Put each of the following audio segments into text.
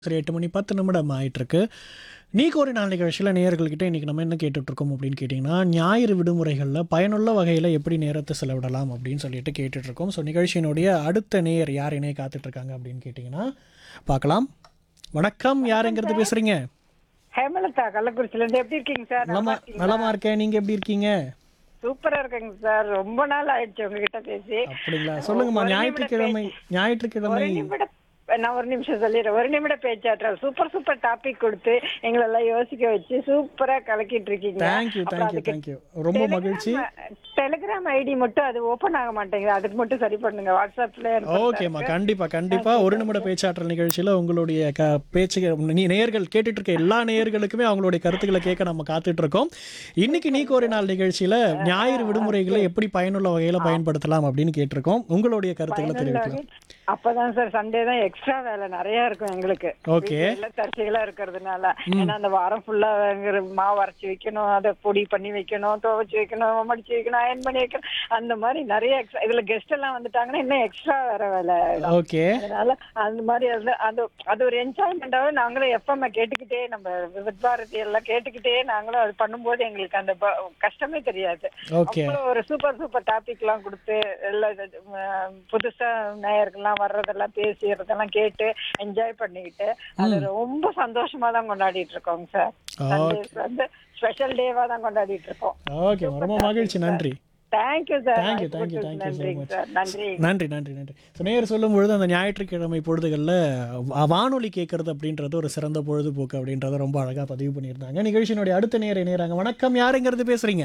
சரி எட்டு மணி பத்து நிமிடம் ஆயிட்டிருக்கு நீக்கு ஒரு நாள் நிகழ்ச்சியில் நேயர்கள்கிட்ட இன்றைக்கி நம்ம என்ன கேட்டுட்ருக்கோம் அப்படின்னு கேட்டிங்கன்னா ஞாயிறு விடுமுறைகளில் பயனுள்ள வகையில் எப்படி நேரத்தை செலவிடலாம் அப்படின்னு சொல்லிட்டு கேட்டுட்ருக்கோம் ஸோ நிகழ்ச்சியினுடைய அடுத்த நேயர் யார் இணைய காத்துட்ருக்காங்க அப்படின்னு கேட்டிங்கன்னா பார்க்கலாம் வணக்கம் யாருங்கிறது பேசுகிறீங்க ஹேமலதா கள்ளக்குறிச்சில இருந்து எப்படி இருக்கீங்க சார் நல்லா நலமா இருக்கீங்களா? நலமா இருக்கேன் நீங்கள் எப்படி இருக்கீங்க சூப்பரா இருக்கேங்க சார் ரொம்ப நாள் ஆயிடுச்சு உங்ககிட்ட பேசி அப்படிங்களா சொல்லுங்கம்மா ஒரு நிமிட ஞாயிற்றுக்கிழமை பேச்சு. ஞாயிற்றுக்கிழமை ஒரு நிமிடம் நான் ஒரு நிமிஷம் சொல்லிடுறேன் ஒரு நிமிட பேச்சாற்றல் சூப்பர் சூப்பர் டாபிக் கொடுத்து எங்களெல்லாம் யோசிக்க வச்சு சூப்பரா கலக்கிட்டு இருக்கீங்க தேங்க்யூ அப்புறம் தேங்க்யூ அதுக்கு தேங்க்யூ ரொம்ப மகிழ்ச்சி டெலிகிராம் ஐடி மட்டும் அது ஓபன் ஆக மாட்டேங்குது அதுக்கு மட்டும் சரி பண்ணுங்க வாட்ஸ்அப்ல ஓகேம்மா கண்டிப்பா கண்டிப்பா ஒரு நிமிட பேச்சாற்றல் நிகழ்ச்சியில உங்களுடைய க பேச்சு நீ நேயர்கள் கேட்டுட்டு இருக்க எல்லா நேயர்களுக்குமே அவங்களுடைய கருத்துக்களை கேட்க நம்ம காத்துட்டு இருக்கோம் இன்னைக்கு நீக்கு ஒரு நாள் நிகழ்ச்சியில ஞாயிறு விடுமுறைகளை எப்படி பயனுள்ள வகையில பயன்படுத்தலாம் அப்படின்னு கேட்டிருக்கோம் உங்களுடைய கருத்துக்களை தெரிவிக்கலாம் அப்பதான் சார் சண்டே தான் எக்ஸ்ட்ரா வேலை நிறைய இருக்கும் எங்களுக்கு ஓகே எல்லாம் தற்செயலா இருக்கிறதுனால ஏன்னா அந்த வாரம் ஃபுல்லா மாவு அரைச்சு வைக்கணும் அதை பொடி பண்ணி வைக்கணும் துவைச்சு வைக்கணும் மடிச்சு வைக்கணும் அயன் பண்ணி வைக்கணும் அந்த மாதிரி நிறைய extra- இதுல கெஸ்ட் எல்லாம் வந்துட்டாங்கன்னா இன்னும் எக்ஸ்ட்ரா வேற வேலை ஓகே அதனால அந்த மாதிரி அது அது அது ஒரு என்ஜாய்மெண்டாவே நாங்களும் எஃப்எம் கேட்டுக்கிட்டே நம்ம வித் பாரதி எல்லாம் கேட்டுக்கிட்டே நாங்களும் அது பண்ணும்போது எங்களுக்கு அந்த ப- கஷ்டமே தெரியாது ஓகே அவ்வளவு ஒரு சூப்பர் சூப்பர் டாபிக் எல்லாம் கொடுத்து எல்லாம் இது, ம், புதுசா நேயர்கள்லாம் வர்றதெல்லாம் பேசியறதெல்லாம் கேட்டு என்ஜாய் பண்ணிக்கிட்டு அது ரொம்ப சந்தோஷமா தான் கொண்டாடிட்டு இருக்கோங்க சார் சண்டேஸ் வந்து ஸ்பெஷல் டேவா தான் கொண்டாடிட்டு இருக்கோம் ஓகே ரொம்ப மகிழ்ச்சி நன்றி thank you sir Thank you, thank you, thank you so நன்றிங்க much. சார் நன்றி நன்றி நன்றி நன்றி ஸோ நேயர் சொல்லும் பொழுது அந்த ஞாயிற்றுக்கிழமை பொழுதுகளில் வா- வானொலி கேட்கறது அப்படின்றது ஒரு சிறந்த பொழுதுபோக்கு அப்படின்றத ரொம்ப அழகாக பதிவு பண்ணியிருந்தாங்க நிகழ்ச்சியினுடைய அடுத்த நேர இணையறாங்க வணக்கம் யாருங்கிறது பேசுறீங்க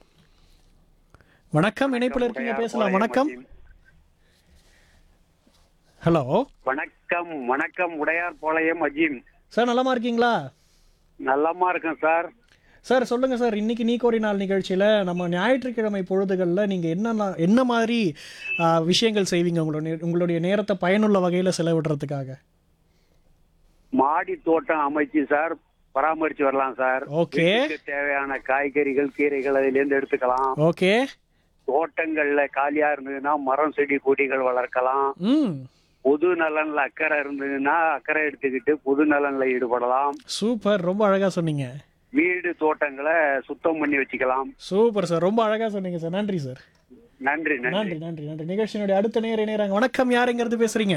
வணக்கம் இணைப்பில் இருக்கீங்க பேசலாம் வணக்கம் ஹலோ வணக்கம் வணக்கம் உடையார் பாளையம் அஜீம் சார் நலமா இருக்கீங்களா நல்லமா இருக்கேன் சார் சார் சொல்லுங்க சார் இன்னைக்கு நீ கோரி நாள் நிகழ்ச்சியில் நம்ம ஞாயிற்றுக்கிழமை பொழுதுகளில் நீங்கள் என்னென்ன என்ன மாதிரி ஆ, விஷயங்கள் செய்வீங்க உங்களுடைய உங்களுடைய நேரத்தை பயனுள்ள வகையில் செலவிடுறதுக்காக மாடி தோட்டம் அமைச்சு சார் பராமரிச்சு வரலாம் சார் ஓகே வீட்டுக்கு தேவையான காய்கறிகள் கீரைகள் அதுல இருந்து எடுத்துக்கலாம் ஓகே தோட்டங்கள்ல காலியா இருந்ததுன்னா மரம் செடி கொடிகள் வளர்க்கலாம் ம் பொது நலன்ல அக்கறை இருந்ததுன்னா அக்கறை எடுத்துக்கிட்டு பொது நலன்ல ஈடுபடலாம் சூப்பர் ரொம்ப அழகாக சொன்னீங்க வீடு தோட்டங்களை சுத்தம் பண்ணி வச்சுக்கலாம் சூப்பர் சார் ரொம்ப அழகாக சொன்னீங்க சார் நன்றி சார் நன்றி நன்றி நன்றி நன்றி நன்றி நிகழ்ச்சியினுடைய அடுத்த நேர நேராங்க வணக்கம் யாருங்கிறது பேசுறீங்க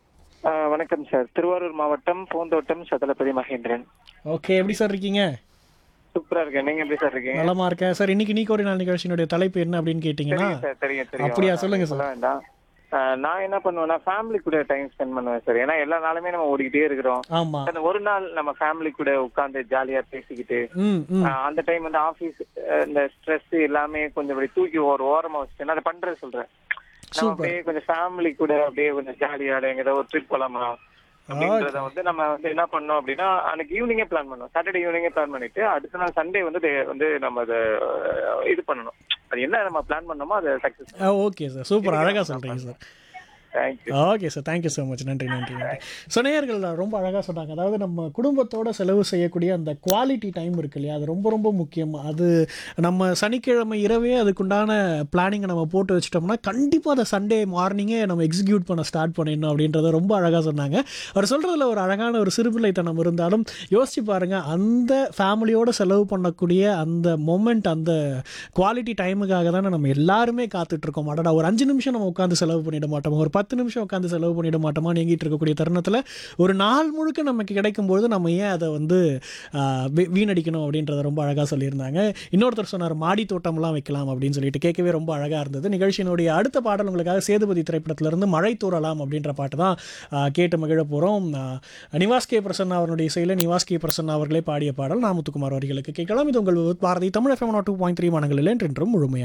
ஆ, வணக்கம் சார் திருவாரூர் மாவட்டம் பூந்தோட்டம் சதலபதி மகேந்திரன் ஓகே எப்படி சார் இருக்கீங்க சூப்பரா இருக்கேன் நீங்க எப்படி சார் இருக்கீங்க நலமா இருக்கேன் சார் இன்னைக்கு நீ கோரி நாள் நிகழ்ச்சியினுடைய தலைப்பு என்ன அப்படின்னு கேட்டிங்கன்னா தெரியும் சார் தெரியும் தெரியும் அப்படியா? சொல்லுங்க சார். சொல்ல வேண்டாம் ஆ, நான் என்ன பண்ணுவேன்னா ஃபேமிலி கூட டைம் ஸ்பெண்ட் பண்ணுவேன் சார் ஏன்னா எல்லா நாளுமே நம்ம ஓடிக்கிட்டே இருக்கிறோம் ஆமா அந்த ஒரு நாள் நம்ம ஃபேமிலி கூட உட்கார்ந்து ஜாலியா பேசிக்கிட்டு ம் ம் ஆ, அந்த டைம் வந்து ஆபீஸ் இந்த ஸ்ட்ரெஸ் எல்லாமே கொஞ்சம் அப்படி தூக்கி ஒரு ஓரமா வச்சுட்டு அதை பண்றது சொல்றேன் நம்ம Super. அப்படியே கொஞ்சம் ஃபேமிலி கூட அப்படியே கொஞ்சம் ஜாலியா எங்கேயாவது ஒரு ட்ரிப் போலாமா அப்படின்றத வந்து நம்ம வந்து என்ன பண்ணோம் அப்படின்னா அன்னைக்கு ஈவினிங்கே பிளான் பண்ணோம் சாட்டர்டே ஈவினிங்கே பிளான் பண்ணிட்டு அடுத்த நாள் சண்டே வந்து day வந்து நம்ம அதை அஹ், இது பண்ணணும் அது என்ன நம்ம பிளான் பண்ணோமோ அதை சக்சஸ் ஓகே சார் சூப்பர் அழகாக சொல்கிறீங்க sir thank you okay sir thank you so much நன்றி நன்றி நன்றி ஸோ நேயர்கள் ரொம்ப அழகாக சொன்னாங்க அதாவது நம்ம குடும்பத்தோட செலவு செய்யக்கூடிய அந்த குவாலிட்டி டைம் இருக்கு இல்லையா அது ரொம்ப ரொம்ப முக்கியம் அது நம்ம சனிக்கிழமை இரவே அதுக்குண்டான பிளானிங்கை நம்ம போட்டு வச்சிட்டோம்னா கண்டிப்பாக அதை சண்டே மார்னிங்கே நம்ம எக்ஸிக்யூட் பண்ண ஸ்டார்ட் பண்ணிடணும் அப்படின்றத ரொம்ப அழகாக சொன்னாங்க அவர் சொல்கிறதுல ஒரு அழகான ஒரு சிறுபிள்ளைத்தனம் இருந்தாலும் யோசிச்சு பாருங்கள் அந்த ஃபேமிலியோட செலவு பண்ணக்கூடிய அந்த மொமெண்ட் அந்த குவாலிட்டி டைமுக்காக தானே நம்ம எல்லாருமே காத்துட்ருக்கோம் அடடா ஒரு அஞ்சு நிமிஷம் நம்ம உட்காந்து செலவு பண்ணிட மாட்டோமா ஒரு பத்து நிமிஷம் உட்காந்து செலவு பண்ணிட மாட்டோமா நீங்கிட்டு இருக்கக்கூடிய தருணத்தில் ஒரு நாள் முழுக்க நமக்கு கிடைக்கும்போது நம்ம ஏன் அதை வந்து ஆஹ், வீ- வீணடிக்கணும் அப்படின்றத ரொம்ப அழகாக சொல்லியிருந்தாங்க இன்னொருத்தர் சொன்னார் மாடி தோட்டம்லாம் வைக்கலாம் அப்படின்னு சொல்லிட்டு கேட்கவே ரொம்ப அழகாக இருந்தது நிகழ்ச்சியினுடைய அடுத்த பாடல் உங்களுக்காக சேதுபதி திரைப்படத்திலிருந்து மழை தூறலாம் அப்படின்ற பாட்டு தான் ஆஹ், கேட்டு மகிழ போகிறோம் நிவாஸ் கே பிரசன்னா அவருடைய இசையில் நிவாஸ் கே பிரசன்னா அவர்களே பாடிய பாடல் நாமுத்துக்குமார் அவர்களுக்கு கேட்கலாம் இது உங்கள் Bharathi Tamil FM two point three மனங்களில் என்றென்றும் முழுமையாக